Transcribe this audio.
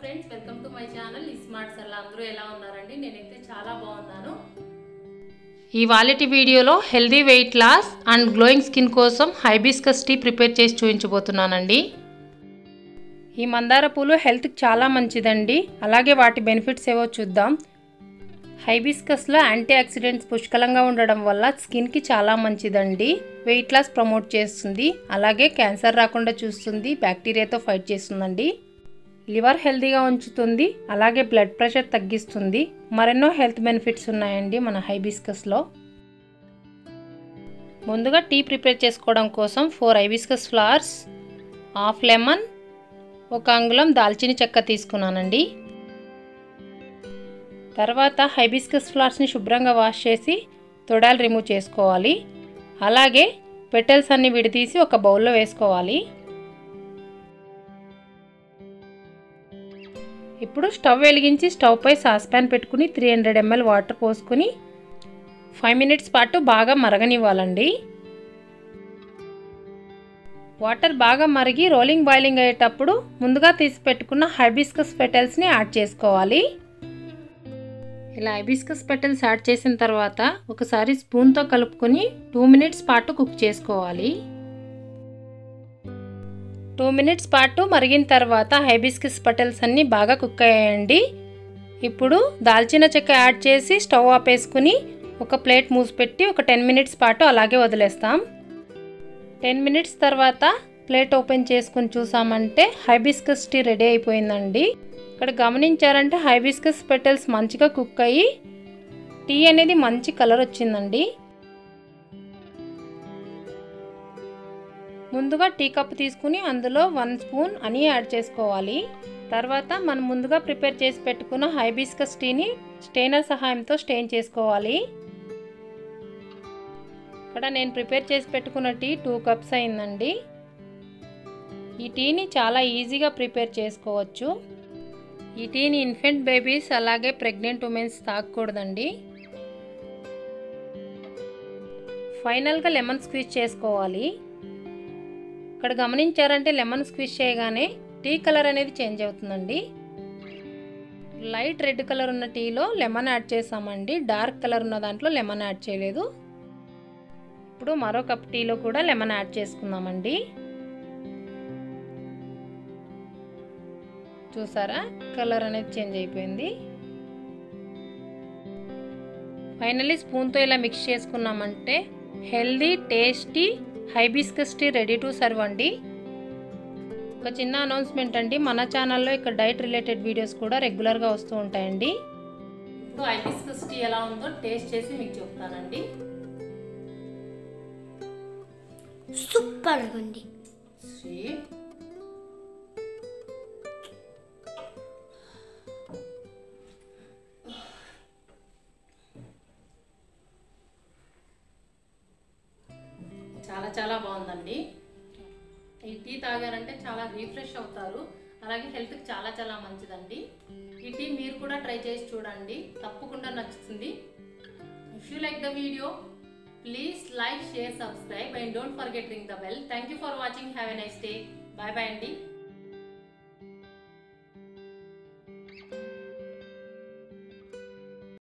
friends welcome to my channel smart సల్లా అందరూ ఎలా ఉన్నారండి నేనైతే చాలా బాగున్నాను ఈ వాలెటి వీడియోలో healthy weight loss and glowing skin కోసం హైబిస్కస్ టీ ప్రిపేర్ చేసి చూపించబోతున్నానండి ఈ మందార పూలు హెల్త్కి చాలా మంచిదండి అలాగే వాటి బెనిఫిట్స్ ఏవో చూద్దాం హైబిస్కస్లో యాంటీ ఆక్సిడెంట్స్ పుష్కలంగా ఉండడం వల్ల స్కిన్కి చాలా మంచిదండి వెయిట్ లాస్ ప్రమోట్ చేస్తుంది అలాగే క్యాన్సర్ రాకుండా చూస్తుంది బ్యాక్టీరియాతో ఫైట్ చేస్తుందండి లివర్ హెల్తీగా ఉంచుతుంది అలాగే బ్లడ్ ప్రెషర్ తగ్గిస్తుంది మరెన్నో హెల్త్ బెనిఫిట్స్ ఉన్నాయండి మన హైబిస్కస్లో ముందుగా టీ ప్రిపేర్ చేసుకోవడం కోసం four hibiscus flowers half lemon ఒక అంగుళం దాల్చిన చెక్క తీసుకున్నానండి తర్వాత హైబిస్కస్ ఫ్లవర్స్ని శుభ్రంగా వాష్ చేసి తొడాలు రిమూవ్ చేసుకోవాలి అలాగే పెటల్స్ అన్ని విడదీసి ఒక బౌల్లో వేసుకోవాలి ఇప్పుడు స్టవ్ వెలిగించి స్టవ్ పై సాస్పాన్ పెట్టుకుని త్రీ హండ్రెడ్ ఎంఎల్ వాటర్ పోసుకుని ఫైవ్ మినిట్స్ పాటు బాగా మరగనివ్వాలండి వాటర్ బాగా మరిగి రోలింగ్ బాయిలింగ్ అయ్యేటప్పుడు ముందుగా తీసి పెట్టుకున్న హైబిస్కస్ పెటల్స్ని యాడ్ చేసుకోవాలి ఇలా హైబిస్కస్ పెటల్స్ యాడ్ చేసిన తర్వాత ఒకసారి స్పూన్తో కలుపుకొని టూ మినిట్స్ పాటు కుక్ చేసుకోవాలి టూ మినిట్స్ పాటు మరిగిన తర్వాత హైబిస్కస్ పటల్స్ అన్నీ బాగా కుక్ అయ్యాయండి ఇప్పుడు దాల్చిన చెక్క యాడ్ చేసి స్టవ్ ఆపేసుకుని ఒక ప్లేట్ మూసిపెట్టి ఒక టెన్ మినిట్స్ పాటు అలాగే వదిలేస్తాం టెన్ మినిట్స్ తర్వాత ప్లేట్ ఓపెన్ చేసుకుని చూసామంటే హైబిస్కస్ టీ రెడీ అయిపోయిందండి ఇక్కడ గమనించారంటే హైబిస్కస్ పెటల్స్ మంచిగా కుక్ అయ్యి టీ అనేది మంచి కలర్ వచ్చిందండి ముందుగా టీ కప్ తీసుకుని అందులో వన్ స్పూన్ అని యాడ్ చేసుకోవాలి తర్వాత మనం ముందుగా ప్రిపేర్ చేసి పెట్టుకున్న హైబిస్కస్ టీని స్టెయినర్ సహాయంతో స్టెయిన్ చేసుకోవాలి ఇక్కడ నేను ప్రిపేర్ చేసి పెట్టుకున్న టీ టూ కప్స్ అయిందండి ఈ టీని చాలా ఈజీగా ప్రిపేర్ చేసుకోవచ్చు ఈ టీని ఇన్ఫెంట్ బేబీస్ అలాగే ప్రెగ్నెంట్ ఉమెన్స్ తాగకూడదండి ఫైనల్గా లెమన్ స్క్వీజ్ చేసుకోవాలి ఇక్కడ గమనించారంటే లెమన్ స్క్వీజ్ చేయగానే టీ కలర్ అనేది చేంజ్ అవుతుందండి లైట్ రెడ్ కలర్ ఉన్న టీలో లెమన్ యాడ్ చేసామండి డార్క్ కలర్ ఉన్న దాంట్లో లెమన్ యాడ్ చేయలేదు ఇప్పుడు మరో కప్ టీలో కూడా లెమన్ యాడ్ చేసుకుందామండి చూసారా కలర్ అనేది చేంజ్ అయిపోయింది ఫైనల్లీ స్పూన్తో ఇలా మిక్స్ చేసుకున్నామంటే healthy tasty hibiscus tea ready to serve అండి ఒక చిన్న అనౌన్స్మెంట్ అండి మన ఛానల్లో ఇక్కడ డైట్ రిలేటెడ్ వీడియోస్ కూడా రెగ్యులర్గా వస్తూ ఉంటాయండి ఇప్పుడు హైబిస్కస్ టీ ఎలా ఉందో టేస్ట్ చేసి మీకు చెప్తానండి సూపర్ ఉంది శ్రీ చాలా చాలా బాగుందండి ఈ టీ తాగారంటే చాలా రీఫ్రెష్ అవుతారు అలాగే హెల్త్కి చాలా చాలా మంచిదండి ఈ టీ మీరు కూడా ట్రై చేసి చూడండి తప్పకుండా నచ్చుతుంది if you like the video please like share subscribe and don't forget ring the bell thank you for watching have a nice day bye bye అండి